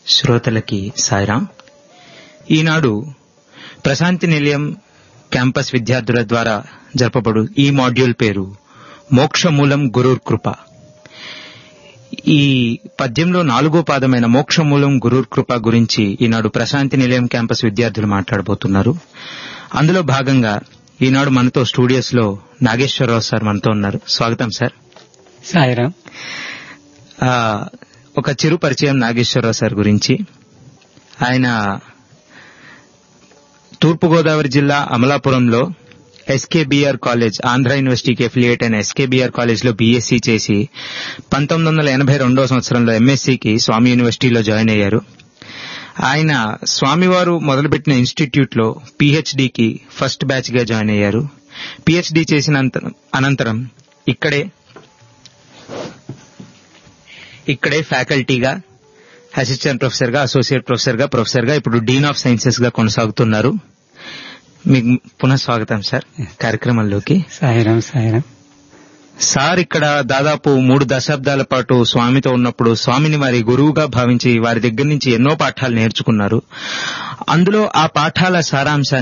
శ్రోతలకి సాయిరాం ఈనాడు ప్రశాంతి నిలయం క్యాంపస్ విద్యార్థుల ద్వారా జరపబడు ఈ మాడ్యూల్ పేరు మోక్షమూలం గురూర్ కృప ఈ పద్యంలో నాలుగో పాదమైన మోక్షమూలం గురూర్ కృప గురించి ఈనాడు ప్రశాంతి నిలయం క్యాంపస్ విద్యార్థులు మాట్లాడబోతున్నారు అందులో భాగంగా ఈనాడు మనతో స్టూడియోస్ లో నాగేశ్వరరావు సార్ మనతో ఉన్నారు స్వాగతం సార్ సాయిరాం ఆ, ఒక చిరు పరిచయం నాగేశ్వరరావు సార్ గురించి ఆయన తూర్పుగోదావరి జిల్లా అమలాపురంలో ఎస్కేబిఆర్ కాలేజ్ ఆంధ్ర యూనివర్సిటీకి అఫిలియేట్ అయిన ఎస్కేబిఆర్ కాలేజ్ లో బీఎస్సీ చేసి పంతొమ్మిది వందల ఎనభై రెండవ సంవత్సరంలో ఎంఎస్సీకి స్వామి యూనివర్సిటీలో జాయిన్ అయ్యారు ఆయన స్వామివారు మొదలుపెట్టిన ఇన్స్టిట్యూట్ లో పిహెచ్డికి ఫస్ట్ బ్యాచ్ గా జాయిన్ అయ్యారు పిహెచ్డి చేసిన అంత- అనంతరం ఇక్కడే ఇక్కడే ఫ్యాకల్టీగా అసిస్టెంట్ ప్రొఫెసర్ గా అసోసియేట్ ప్రొఫెసర్ గా ప్రొఫెసర్ గా ఇప్పుడు డీన్ ఆఫ్ సైన్సెస్ గా కొనసాగుతున్నారు మీకు పునః స్వాగతం సార్ కార్యక్రమంలోకి సాయిరాం సాయిరాం సార్ ఇక్కడ దాదాపు మూడు దశాబ్దాల పాటు స్వామితో ఉన్నప్పుడు స్వామిని వారి గురువుగా భావించి వారి దగ్గర నుంచి ఎన్నో పాఠాలు నేర్చుకున్నారు అందులో ఆ పాఠాల సారాంశాన్ని